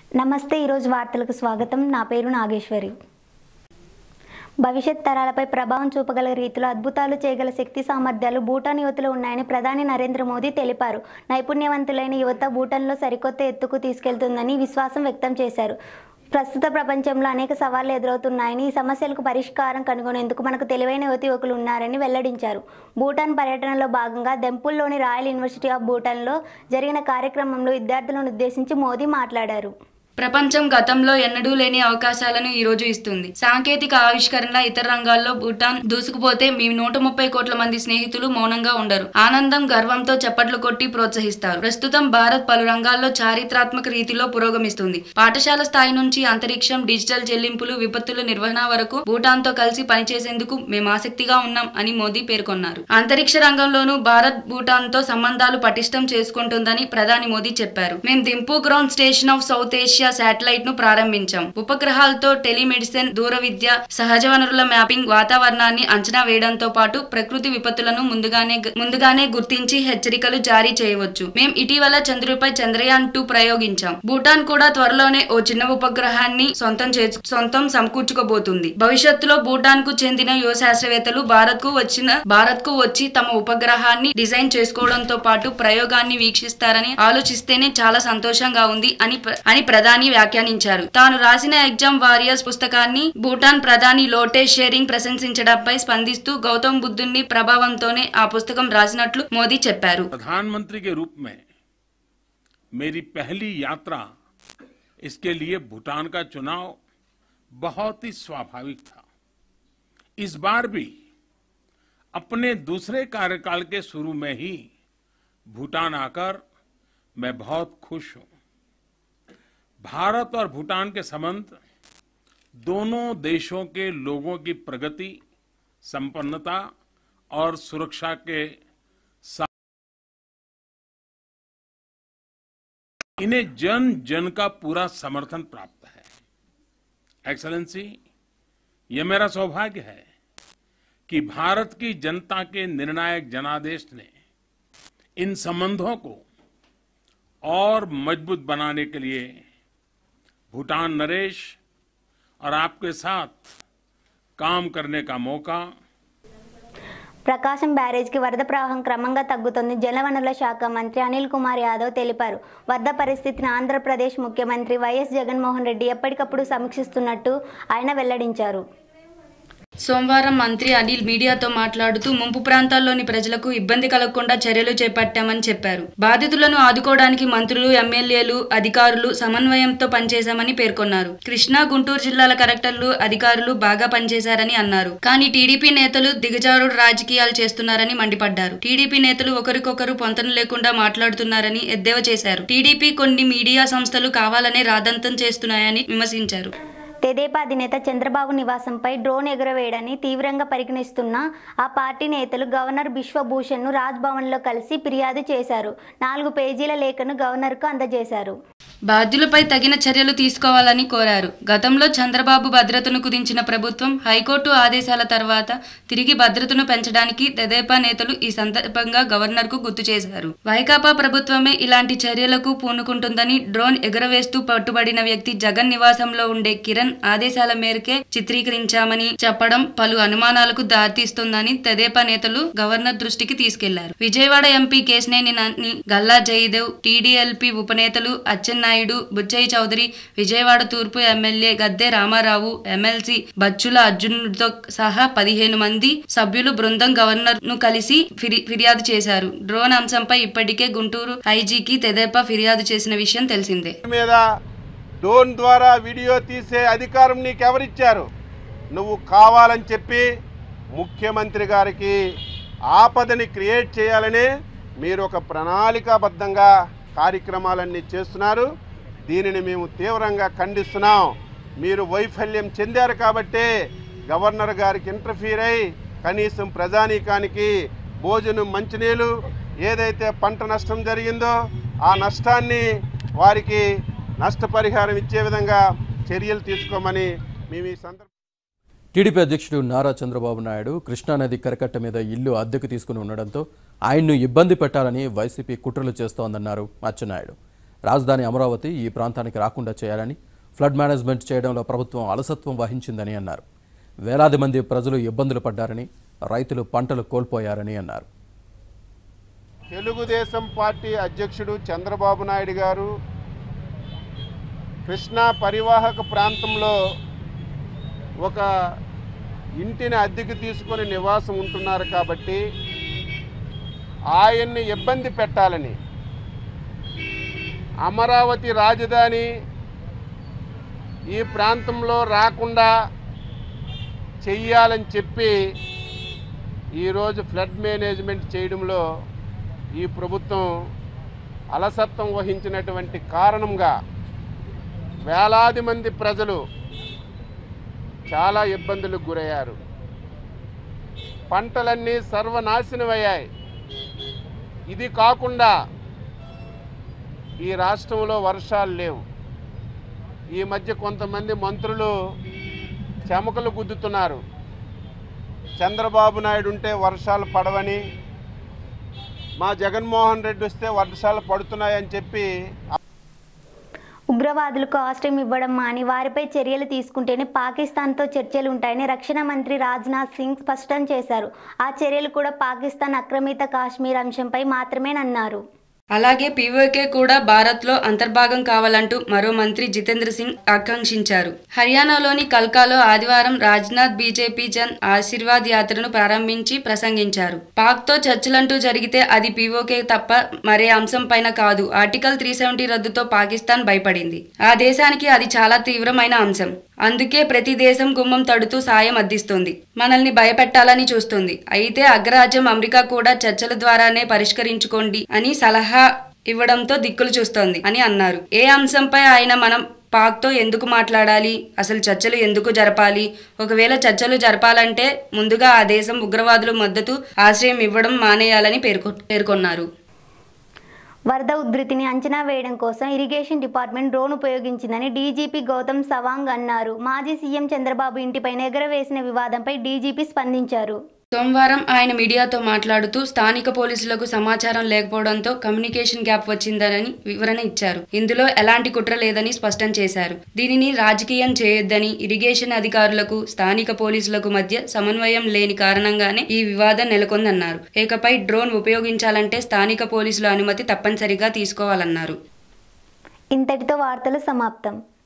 నమస్తే ఈరోజు వార్తలకు స్వాగతం నా పేరు నాగేశ్వరి భవిష్యత్ తరాలపై ప్రభావం చూపగల రీతిలో అద్భుతాలు చేయగల శక్తి సామర్థ్యాలు భూటాన్ యువతలో ఉన్నాయని ప్రధాని నరేంద్ర మోదీ తెలిపారు నైపుణ్యవంతులైన యువత భూటాన్లో సరికొత్త ఎత్తుకు తీసుకెళ్తుందని విశ్వాసం వ్యక్తం చేశారు ప్రస్తుత ప్రపంచంలో అనేక సవాళ్లు ఎదురవుతున్నాయని ఈ సమస్యలకు పరిష్కారం కనుగొనేందుకు మనకు తెలివైన యువతి యువకులు ఉన్నారని వెల్లడించారు భూటాన్ పర్యటనలో భాగంగా దెంపుల్లోని రాయల్ యూనివర్సిటీ ఆఫ్ భూటాన్లో జరిగిన కార్యక్రమంలో విద్యార్థులను ఉద్దేశించి మోదీ మాట్లాడారు ప్రపంచం గతంలో ఎన్నడూ లేని అవకాశాలను ఈ రోజు ఇస్తుంది సాంకేతిక ఆవిష్కరణ ఇతర రంగాల్లో భూటాన్ దూసుకుపోతే మీ నూట ముప్పై కోట్ల మంది స్నేహితులు మౌనంగా ఉండరు ఆనందం గర్వంతో చప్పట్లు కొట్టి ప్రోత్సహిస్తారు ప్రస్తుతం భారత్ పలు రంగాల్లో చారిత్రాత్మక రీతిలో పురోగమిస్తుంది పాఠశాల స్థాయి నుంచి అంతరిక్షం డిజిటల్ చెల్లింపులు విపత్తుల నిర్వహణ వరకు భూటాన్ తో కలిసి పనిచేసేందుకు మేము ఆసక్తిగా ఉన్నాం అని మోదీ పేర్కొన్నారు అంతరిక్ష రంగంలోనూ భారత్ భూటాన్ తో సంబంధాలు పటిష్టం చేసుకుంటుందని ప్రధాని మోదీ చెప్పారు మేము దింపు ground station of South Asia satellite ను ప్రారంభించాం ఉపగ్రహాలతో టెలిమెడిసిన్ దూర విద్య సహజ వనరుల మ్యాపింగ్ వాతావరణాన్ని అంచనా వేయడంతో పాటు ప్రకృతి విపత్తులను ముందుగానే ముందుగానే గుర్తించి హెచ్చరికలు జారీ చేయవచ్చు మేం ఇటీవల చంద్రుడిపై చంద్రయాన్ టూ ప్రయోగించాం భూటాన్ కూడా త్వరలోనే ఓ చిన్న ఉపగ్రహాన్ని సొంతం చేసు సొంతం సమకూర్చుకోబోతుంది భవిష్యత్తులో భూటాన్ కు చెందిన యువ శాస్త్రవేత్తలు భారత్ కు వచ్చిన భారత్ కు వచ్చి తమ ఉపగ్రహాన్ని డిజైన్ చేసుకోవడంతో పాటు ప్రయోగాన్ని వీక్షిస్తారని ఆలోచిస్తేనే చాలా సంతోషంగా ఉంది అని ప్ర- అని ప్రధాని వ్యాఖ్యానించారు తాను రాసిన ఎగ్జామ్ వారియర్స్ పుస్తకాన్ని భూటాన్ ప్రధాని లోటే షేరింగ్ ప్రశంసించడంపై స్పందిస్తూ గౌతమ్ బుద్ధుని ప్రభావంతోనే ఆ పుస్తకం రాసినట్లు మోదీ చెప్పారు प्रधानमंत्री के रूप में मेरी पहली यात्रा इसके लिए भूटान का चुनाव बहुत ही स्वाभाविक था इस बार भी अपने दूसरे कार्यकाल के शुरू में ही भूटान आकर मैं बहुत खुश हूं भारत और भूटान के संबंध दोनों देशों के लोगों की प्रगति संपन्नता और सुरक्षा के साथ इन्हें जन जन का पूरा समर्थन प्राप्त है एक्सलेंसी ये मेरा सौभाग्य है कि भारत की जनता के निर्णायक जनादेश ने इन संबंधों को और मजबूत बनाने के लिए भूटान नरेश और आपके साथ काम करने का मौका ప్రకాశం బ్యారేజ్కి వరద ప్రవాహం క్రమంగా తగ్గుతోంది జలవనరుల శాఖ మంత్రి అనిల్ కుమార్ యాదవ్ తెలిపారు వరద పరిస్థితిని ఆంధ్రప్రదేశ్ ముఖ్యమంత్రి వైఎస్ జగన్మోహన్ రెడ్డి ఎప్పటికప్పుడు సమీక్షిస్తున్నట్టు ఆయన వెల్లడించారు సోమవారం మంత్రి అనిల్ మీడియాతో మాట్లాడుతూ ముంపు ప్రాంతాల్లోని ప్రజలకు ఇబ్బంది కలగకుండా చర్యలు చేపట్టామని చెప్పారు బాధితులను ఆదుకోవడానికి మంత్రులు ఎమ్మెల్యేలు అధికారులు సమన్వయంతో పనిచేశామని పేర్కొన్నారు కృష్ణా గుంటూరు జిల్లాల కలెక్టర్లు అధికారులు బాగా పనిచేశారని అన్నారు కానీ టీడీపీ నేతలు దిగజారుడు రాజకీయాలు చేస్తున్నారని మండిపడ్డారు టీడీపీ నేతలు ఒకరికొకరు పొంతన లేకుండా మాట్లాడుతున్నారని ఎద్దేవా చేశారు టీడీపీ కొన్ని మీడియా సంస్థలు కావాలనే రాదంతం చేస్తున్నాయని విమర్శించారు తెదేపా అధినేత చంద్రబాబు నివాసంపై డ్రోన్ ఎగురవేయడాన్ని తీవ్రంగా పరిగణిస్తున్న ఆ పార్టీ నేతలు గవర్నర్ బిశ్వభూషణ్ను రాజ్భవన్లో కలిసి ఫిర్యాదు చేశారు నాలుగు పేజీల లేఖను గవర్నర్కు అందజేశారు బాధ్యులపై తగిన చర్యలు తీసుకోవాలని కోరారు గతంలో చంద్రబాబు భద్రతను కుదించిన ప్రభుత్వం హైకోర్టు ఆదేశాల తర్వాత తిరిగి భద్రతను పెంచడానికి తెదేపా నేతలు ఈ సందర్భంగా గవర్నర్కు గుర్తు చేశారు వైకాపా ప్రభుత్వమే ఇలాంటి చర్యలకు పూనుకుంటుందని డ్రోన్ ఎగురవేస్తూ పట్టుబడిన వ్యక్తి జగన్ నివాసంలో ఉండే కిరణ్ ఆదేశాల మేరకే చిత్రీకరించామని చెప్పడం పలు అనుమానాలకు దారితీస్తుందని తెదేపా నేతలు గవర్నర్ దృష్టికి తీసుకెళ్లారు విజయవాడ ఎంపీ కేశినేని నాని గల్లా జయదేవ్ టీడీఎల్పీ ఉపనేతలు అచ్చెన్నాయుడు బుచ్చయ్య చౌదరి విజయవాడ తూర్పు ఎమ్మెల్యే గద్దె రామారావు ఎమ్మెల్సీ బచ్చుల అర్జునుడితో సహా పదిహేను మంది సభ్యులు బృందం గవర్నర్ ను కలిసి ఫిరి- ఫిర్యాదు చేశారు డ్రోన్ అంశంపై ఇప్పటికే గుంటూరు ఐజీకి తెదేపా ఫిర్యాదు చేసిన విషయం తెలిసిందే మీద డ్రోన్ ద్వారా వీడియో తీసే అధికారం నీకెవరిచ్చారు నువ్వు కావాలని చెప్పి ముఖ్యమంత్రి గారికి ఆపదని క్రియేట్ చేయాలని మీరు ఒక ప్రణాళికాబద్ధంగా కార్యక్రమాలన్నీ చేస్తున్నారు దీనిని మేము తీవ్రంగా ఖండిస్తున్నాం మీరు వైఫల్యం చెందారు కాబట్టే గవర్నర్ గారికి ఇంటర్ఫీర్ అయి కనీసం ప్రజానీకానికి భోజనం మంచినీళ్ళు ఏదైతే పంట నష్టం జరిగిందో ఆ నష్టాన్ని వారికి నష్టపరిహారం ఇచ్చే విధంగా చర్యలు తీసుకోమని మేము ఈ సందర్భంగా టీడీపీ అధ్యక్షుడు నారా చంద్రబాబు నాయుడు కృష్ణానది కరకట్ట మీద ఇల్లు అద్దెకు తీసుకుని ఉండడంతో ఆయన్ను ఇబ్బంది పెట్టాలని వైసీపీ కుట్రలు చేస్తోందన్నారు అచ్చెన్నాయుడు రాజధాని అమరావతి ఈ ప్రాంతానికి రాకుండా చేయాలని ఫ్లడ్ మేనేజ్మెంట్ చేయడంలో ప్రభుత్వం అలసత్వం వహించిందని అన్నారు వేలాది మంది ప్రజలు ఇబ్బందులు పడ్డారని రైతులు పంటలు కోల్పోయారని అన్నారు తెలుగుదేశం పార్టీ అధ్యక్షుడు చంద్రబాబు నాయుడు గారు కృష్ణా పరివాహక ప్రాంతంలో ఒక ఇంటిని అద్దెకు తీసుకొని నివాసం ఉంటున్నారు కాబట్టి ఆయన్ని ఇబ్బంది పెట్టాలని అమరావతి రాజధాని ఈ ప్రాంతంలో రాకుండా చెయ్యాలని చెప్పి ఈరోజు ఫ్లడ్ మేనేజ్మెంట్ చేయడంలో ఈ ప్రభుత్వం అలసత్వం వహించినటువంటి కారణంగా వేలాది మంది ప్రజలు చాలా ఇబ్బందులకు గురయ్యారు పంటలన్నీ సర్వనాశనమయ్యాయి ఇది కాకుండా ఈ రాష్ట్రంలో వర్షాలు లేవు ఈ మధ్య కొంతమంది మంత్రులు చెమకలు గుద్దుతున్నారు చంద్రబాబు నాయుడు ఉంటే వర్షాలు పడవని మా జగన్మోహన్ రెడ్డి వస్తే వర్షాలు పడుతున్నాయని చెప్పి ఉగ్రవాదులకు ఆశ్రయం ఇవ్వడం మాని వారిపై చర్యలు తీసుకుంటేనే పాకిస్తాన్తో చర్చలు ఉంటాయని రక్షణ మంత్రి రాజ్నాథ్ సింగ్ స్పష్టం చేశారు ఆ చర్యలు కూడా పాకిస్తాన్ ఆక్రమిత కాశ్మీర్ అంశంపై మాత్రమేనన్నారు అలాగే పీఓకే కూడా భారత్లో అంతర్భాగం కావాలంటూ మరో మంత్రి జితేంద్ర సింగ్ ఆకాంక్షించారు హర్యానాలోని కల్కాలో ఆదివారం రాజ్నాథ్ బీజేపీ జన్ ఆశీర్వాద్ యాత్రను ప్రారంభించి ప్రసంగించారు పాక్తో చర్చలంటూ జరిగితే అది పీఓకే తప్ప మరే అంశం పైన కాదు ఆర్టికల్ త్రీ సెవెంటీ రద్దుతో పాకిస్తాన్ భయపడింది ఆ దేశానికి అది చాలా తీవ్రమైన అంశం అందుకే ప్రతి దేశం గుమ్మం తడుతూ సాయం అందిస్తుంది మనల్ని భయపెట్టాలని చూస్తుంది అయితే అగ్రరాజ్యం అమెరికా కూడా చర్చల ద్వారానే పరిష్కరించుకోండి అని సలహా ఇవ్వడంతో దిక్కులు చూస్తోంది అని అన్నారు ఏ అంశంపై ఆయన మనం పాక్తో ఎందుకు మాట్లాడాలి అసలు చర్చలు ఎందుకు జరపాలి ఒకవేళ చర్చలు జరపాలంటే ముందుగా ఆ దేశం ఉగ్రవాదుల మద్దతు ఆశ్రయం ఇవ్వడం మానేయాలని పేర్కొ పేర్కొన్నారు వరద ఉధృతిని అంచనా వేయడం కోసం ఇరిగేషన్ డిపార్ట్మెంట్ డ్రోన్ ఉపయోగించిందని డీజీపీ గౌతమ్ సవాంగ్ అన్నారు మాజీ సీఎం చంద్రబాబు ఇంటిపైన ఎగరవేసిన వివాదంపై డీజీపీ స్పందించారు సోమవారం ఆయన మీడియాతో మాట్లాడుతూ స్థానిక పోలీసులకు సమాచారం లేకపోవడంతో కమ్యూనికేషన్ గ్యాప్ వచ్చిందని వివరణ ఇచ్చారు ఇందులో ఎలాంటి కుట్ర లేదని స్పష్టం చేశారు దీనిని రాజకీయం చేయొద్దని ఇరిగేషన్ అధికారులకు స్థానిక పోలీసులకు మధ్య సమన్వయం లేని కారణంగానే ఈ వివాదం నెలకొందన్నారు ఇకపై డ్రోన్ ఉపయోగించాలంటే స్థానిక పోలీసుల అనుమతి తప్పనిసరిగా తీసుకోవాలన్నారు ఇంతటితో వార్తలు సమాప్తం